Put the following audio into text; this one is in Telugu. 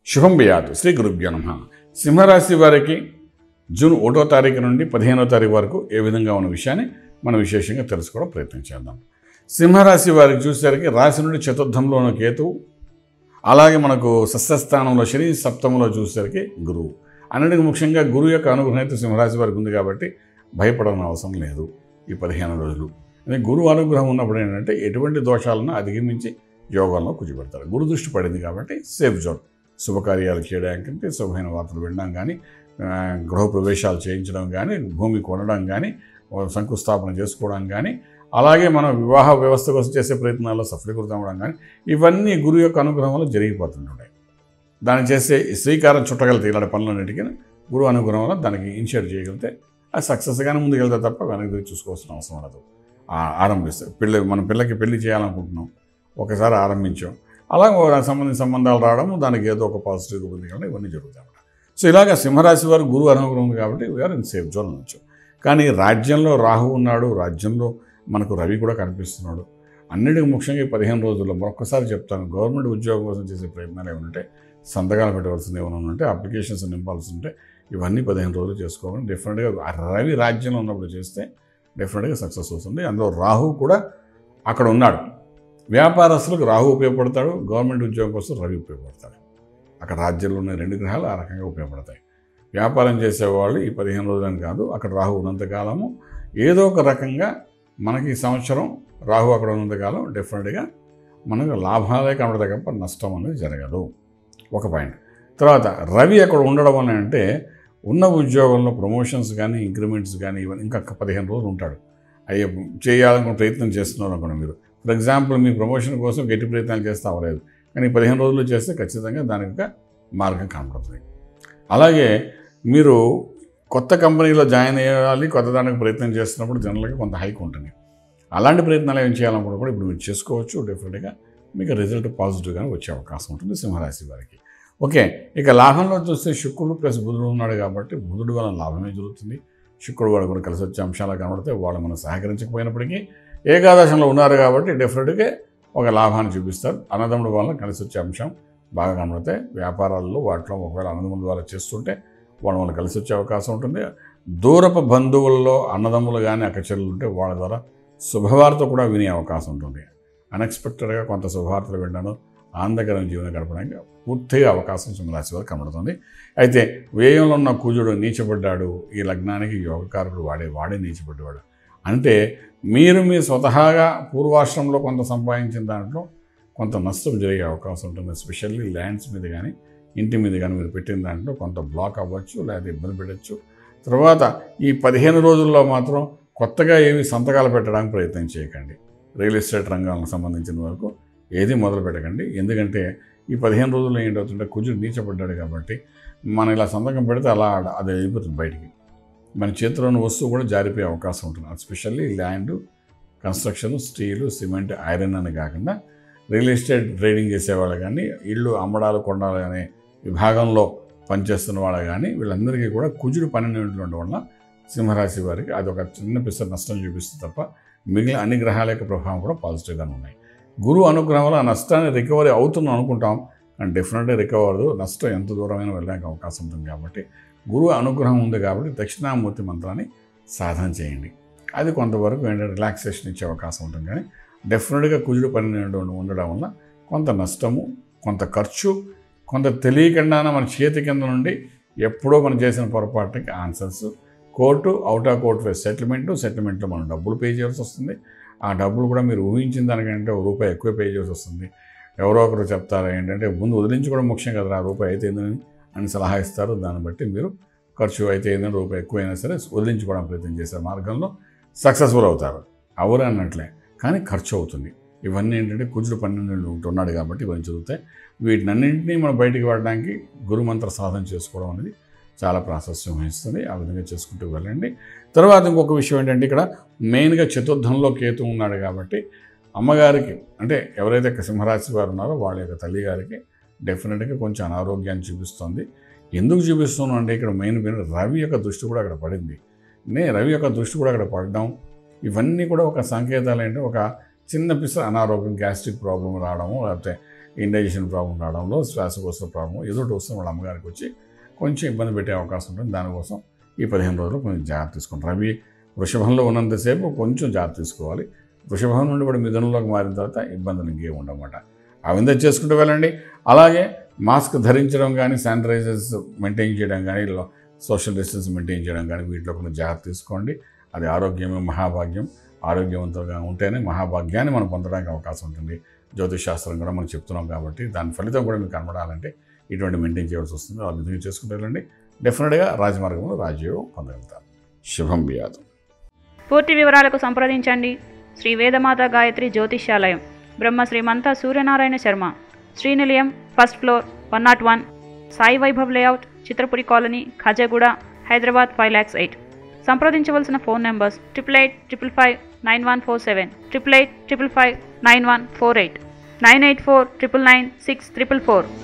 శుభం బియాదు శ్రీ గురుభ్యో నమ సింహరాశి వారికి జూన్ ఒకటో తారీఖు నుండి పదిహేనో తారీఖు వరకు ఏ విధంగా ఉన్న విషయాన్ని మనం విశేషంగా తెలుసుకోవడం ప్రయత్నం చేద్దాం సింహరాశి వారికి చూసేసరికి రాశి నుండి చతుర్థంలో ఉన్న కేతువు అలాగే మనకు సస్యస్థానంలో శని సప్తమంలో చూసేసరికి గురువు అన్నిటికీ ముఖ్యంగా గురువు యొక్క అనుగ్రహం అయితే సింహరాశి వారికి ఉంది కాబట్టి భయపడని అవసరం లేదు ఈ పదిహేను రోజులు అంటే గురువు అనుగ్రహం ఉన్నప్పుడు ఏంటంటే ఎటువంటి దోషాలను అధిగమించి యోగంలో కూర్చోబెడతారు గురు దృష్టి పడింది కాబట్టి సేఫ్ జోన్ శుభకార్యాలు చేయడానికి శుభమైన వార్తలు వినడం కానీ ఆ, గృహ ప్రవేశాలు చేయించడం కానీ భూమి కొనడం కానీ ఓ శంకుస్థాపన చేసుకోవడం కానీ అలాగే మనం వివాహ వ్యవస్థ కోసం చేసే ప్రయత్నాల్లో సఫలీకృతం అవ్వడం కానీ ఇవన్నీ గురువు యొక్క అనుగ్రహం వల్ల జరిగిపోతుంటాయి దాన్ని చేసే ఈ శ్రీకారం చుట్టగలిగితే ఇలాంటి పనులన్నిటికీ గురువు అనుగ్రహం వల్ల దానికి ఇనిషియేట్ చేయగలిగితే అది సక్సెస్గానే ముందుకెళ్తే తప్ప వెనక్కి తిరిగి చూసుకోవాల్సిన అవసరం ఉండదు ఆ- ఆరంభిస్తే పిల్ల మన పిల్లకి పెళ్లి చేయాలనుకుంటున్నాం ఒకసారి ఆరంభించాం అలా దానికి సంబంధించిన సంబంధాలు రావడం దానికి ఏదో ఒక పాజిటివ్ పొందికడం ఇవన్నీ జరుగుతాయి అన్నమాట సో ఇలాగ సింహరాశి వారు గురువు అనుగ్రహం ఉంది కాబట్టి వీఆర్ ఇన్ సేఫ్ జోన్ అనొచ్చు కానీ రాజ్యంలో రాహు ఉన్నాడు రాజ్యంలో మనకు రవి కూడా కనిపిస్తున్నాడు అన్నిటికీ ముఖ్యంగా ఈ పదిహేను రోజుల్లో మరొకసారి చెప్తాను గవర్నమెంట్ ఉద్యోగం కోసం చేసే ప్రయత్నాలు ఏమైనా ఉంటే సంతకాలు పెట్టవలసింది ఏమైనా ఉంటే అప్లికేషన్స్ నింపాల్సి ఉంటే ఇవన్నీ పదిహేను రోజులు చేసుకోవాలి డెఫినెట్గా ఆ రవి రాజ్యంలో ఉన్నప్పుడు చేస్తే డెఫినెట్గా సక్సెస్ వస్తుంది అందులో రాహు కూడా అక్కడ ఉన్నాడు వ్యాపారస్తులకు రాహు ఉపయోగపడతాడు గవర్నమెంట్ ఉద్యోగం కోసం రవి ఉపయోగపడతాడు అక్కడ రాజ్యంలో ఉన్న రెండు గ్రహాలు ఆ రకంగా ఉపయోగపడతాయి వ్యాపారం చేసేవాళ్ళు ఈ పదిహేను రోజులని కాదు అక్కడ రాహు ఉన్నంతకాలము ఏదో ఒక రకంగా మనకి ఈ సంవత్సరం రాహు అక్కడ ఉన్నంతకాలం డెఫినెట్గా మనకు లాభాలే కనబడతాయి తప్ప నష్టం అనేది జరగదు ఒక పాయింట్ తర్వాత రవి అక్కడ ఉండడం వల్ల అంటే ఉన్న ఉద్యోగంలో ప్రమోషన్స్ కానీ ఇంక్రిమెంట్స్ కానీ ఇవన్నీ ఇంకా పదిహేను రోజులు ఉంటాడు అయ్యే చేయాలనుకున్న ప్రయత్నం చేస్తున్నారు అనుకోండి మీరు ఫర్ ఎగ్జాంపుల్ మీ ప్రమోషన్ కోసం గట్టి ప్రయత్నాలు చేస్తే అవ్వలేదు కానీ పదిహేను రోజులు చేస్తే ఖచ్చితంగా దానికి ఒక మార్గం కనపడుతుంది అలాగే మీరు కొత్త కంపెనీలో జాయిన్ అయ్యాలి కొత్త దానికి ప్రయత్నం చేస్తున్నప్పుడు జనరల్గా కొంత హైక్ ఉంటుంది అలాంటి ప్రయత్నాలు ఏం చేయాలనుకున్నా కూడా ఇప్పుడు మీరు చేసుకోవచ్చు డెఫినెట్గా మీకు రిజల్ట్ పాజిటివ్గానే వచ్చే అవకాశం ఉంటుంది సింహరాశి వారికి ఓకే ఇక లాభంలో చూస్తే శుక్రుడు ప్లస్ బుధుడు ఉన్నాడు కాబట్టి బుధుడు వల్ల లాభమే జరుగుతుంది శుక్రుడు వాడు కూడా కలిసి వచ్చే అంశాలు కనబడితే వాళ్ళు మనం సహకరించకపోయినప్పటికీ ఏకాదశంలో ఉన్నారు కాబట్టి డెఫినెట్గా ఒక లాభాన్ని చూపిస్తారు అన్నదమ్ముడు వల్ల కలిసి వచ్చే అంశం బాగా కనబడితే వ్యాపారాల్లో వాటిలో ఒకవేళ అన్నదమ్ముల ద్వారా చేస్తుంటే వాళ్ళ వల్ల కలిసి వచ్చే అవకాశం ఉంటుంది దూరపు బంధువుల్లో అన్నదమ్ములు కానీ అక్కచెల్లులు ఉంటే వాళ్ళ ద్వారా శుభవార్త కూడా వినే అవకాశం ఉంటుంది అన్ఎక్స్పెక్టెడ్గా కొంత శుభవార్తలు వినడం ఆనందకరమైన జీవనం గడపడానికి పూర్తిగా అవకాశం సింహరాశి వారికి కనబడుతుంది అయితే వ్యయంలో ఉన్న కుజుడు నీచబడ్డాడు ఈ లగ్నానికి యోగకారకుడు వాడే వాడే నీచబడ్డాడు అంటే మీరు మీ స్వతహాగా పూర్వాశ్రమంలో కొంత సంపాదించిన దాంట్లో కొంత నష్టం జరిగే అవకాశం ఉంటుంది ఎస్పెషల్లీ ల్యాండ్స్ మీద కానీ ఇంటి మీద కానీ మీరు పెట్టిన దాంట్లో కొంత బ్లాక్ అవ్వచ్చు లేదా ఇబ్బంది పెట్టచ్చు తర్వాత ఈ పదిహేను రోజుల్లో మాత్రం కొత్తగా ఏవి సంతకాలు పెట్టడానికి ప్రయత్నం చేయకండి రియల్ ఎస్టేట్ రంగాలకు సంబంధించిన వరకు ఏది మొదలు పెట్టకండి ఎందుకంటే ఈ పదిహేను రోజుల్లో ఏంటవుతుంటే కుజుడు నీచపడ్డాడు కాబట్టి మనం ఇలా సంతకం పెడితే అలా అది వెళ్ళిపోతుంది బయటికి మన చేతిలో ఉన్న వస్తువు కూడా జారిపోయే అవకాశం ఉంటుంది especially land construction steel cement iron అని కాకుండా రియల్ ఎస్టేట్ ట్రేడింగ్ చేసేవాళ్ళు కానీ ఇళ్ళు అమ్మడాలు కొండాలు అనే విభాగంలో పనిచేస్తున్న వాళ్ళు కానీ వీళ్ళందరికీ కూడా కుజుడు పన్నెండు ఉండడం వల్ల సింహరాశి వారికి అది ఒక చిన్న పిస్త నష్టం చూపిస్తుంది తప్ప మిగిలిన అన్ని గ్రహాల యొక్క ప్రభావం కూడా పాజిటివ్గానే ఉన్నాయి గురువు అనుగ్రహం వల్ల ఆ నష్టాన్ని రికవరీ అవుతున్నాం అనుకుంటాం కానీ డెఫినెట్గా రికవర్ అవ్వదు నష్టం ఎంత దూరమైన వెళ్ళడానికి అవకాశం ఉంటుంది కాబట్టి గురువు అనుగ్రహం ఉంది కాబట్టి దక్షిణామూర్తి మంత్రాన్ని సాధన చేయండి అది కొంతవరకు ఏంటంటే రిలాక్సేషన్ ఇచ్చే అవకాశం ఉంటుంది కానీ డెఫినెట్గా కుజుడు పన్నెండు ఉండడం వల్ల కొంత నష్టము కొంత ఖర్చు కొంత తెలియకుండానే మన చేతి కింద నుండి ఎప్పుడో మనం చేసిన పొరపాటుకి answers court out of court settlement సెటిల్మెంట్లో మనం డబ్బులు పే చేయాల్సి వస్తుంది ఆ డబ్బులు కూడా మీరు ఊహించిన దానికంటే ఒక రూపాయి ఎక్కువ పే చేయాల్సి వస్తుంది ఎవరో ఒకరు చెప్తారు ఏంటంటే ముందు వదిలించుకోవడం ముఖ్యం కదా ఆ రూపాయి అయితే ఏందని అని సలహా ఇస్తారు దాన్ని బట్టి మీరు ఖర్చు అయితే ఏందని రూపాయి ఎక్కువైనా సరే వదిలించుకోవడం ప్రయత్నం చేసే మార్గంలో సక్సెస్ఫుల్ అవుతారు అవరు అన్నట్లే కానీ ఖర్చు అవుతుంది ఇవన్నీ ఏంటంటే కుజుడు పన్నెండు ఉంటున్నాడు కాబట్టి ఇవన్నీ జరుగుతాయి వీటినన్నింటినీ మనం బయటికి పడడానికి గురుమంత్ర సాధన చేసుకోవడం అనేది చాలా ప్రాశస్యం వహిస్తుంది ఆ విధంగా చేసుకుంటూ వెళ్ళండి తర్వాత ఇంకొక విషయం ఏంటంటే ఇక్కడ మెయిన్గా చతుర్థంలో కేతు ఉన్నాడు కాబట్టి అమ్మగారికి అంటే ఎవరైతే సింహరాశి వారు ఉన్నారో వాళ్ళ యొక్క తల్లి గారికి డెఫినెట్గా కొంచెం అనారోగ్యాన్ని చూపిస్తుంది ఎందుకు చూపిస్తున్నాను అంటే ఇక్కడ మెయిన్ మెయిన్ రవి యొక్క దృష్టి కూడా అక్కడ పడింది నే రవి యొక్క దృష్టి కూడా అక్కడ పడడం ఇవన్నీ కూడా ఒక సంకేతాలు ఏంటంటే ఒక చిన్న పిస అనారోగ్యం గ్యాస్ట్రిక్ ప్రాబ్లం రావడము లేకపోతే ఇండైజెషన్ ప్రాబ్లం రావడంలో శ్వాసకోశ ప్రాబ్లం ఏదో ఒకటి వస్తే వాళ్ళ అమ్మగారికి వచ్చి కొంచెం ఇబ్బంది పెట్టే అవకాశం ఉంటుంది దానికోసం ఈ పదిహేను రోజులు కొంచెం జాగ్రత్త తీసుకుంటారు అవి వృషభంలో ఉన్నంతసేపు కొంచెం జాగ్రత్త తీసుకోవాలి వృషభం నుండి కూడా మిథునంలోకి మారిన తర్వాత ఇబ్బందులు ఇంకేం ఉండమాట ఆ విధంగా చేసుకుంటూ వెళ్ళండి అలాగే మాస్క్ ధరించడం కానీ శానిటైజర్స్ మెయింటైన్ చేయడం కానీ లో- సోషల్ డిస్టెన్స్ మెయింటైన్ చేయడం కానీ వీటిలో కొన్ని జాగ్రత్త తీసుకోండి అది ఆరోగ్యమే మహాభాగ్యం ఆరోగ్యవంతంగా ఉంటేనే మహాభాగ్యాన్ని మనం పొందడానికి అవకాశం ఉంటుంది జ్యోతిష్ శాస్త్రం కూడా మనం చెప్తున్నాం కాబట్టి దాని ఫలితం కూడా మీకు కనబడాలంటే ఇటువంటి మెయింటైన్ చేయవలసి వస్తుంది ఆ విధంగా చేసుకుంటూ వెళ్ళండి డెఫినెట్గా రాజమార్గంలో రాజయోగం పొందగలుగుతారు శుభం బియాదు పూర్తి వివరాలకు సంప్రదించండి Shri Vedamata Gayatri Jyotishyalayam Brahma Shrimanta Suryanarayana Sharma Srinilayam first floor one nought one Sai Vaibhav layout Chitrapuri colony Khajaguda Hyderabad five ల్యాక్స్ ఎయిట్ సంప్రదించవలసిన phone numbers triple eight triple five nine one four seven triple eight triple five nine one four eight nine eight four triple nine six triple four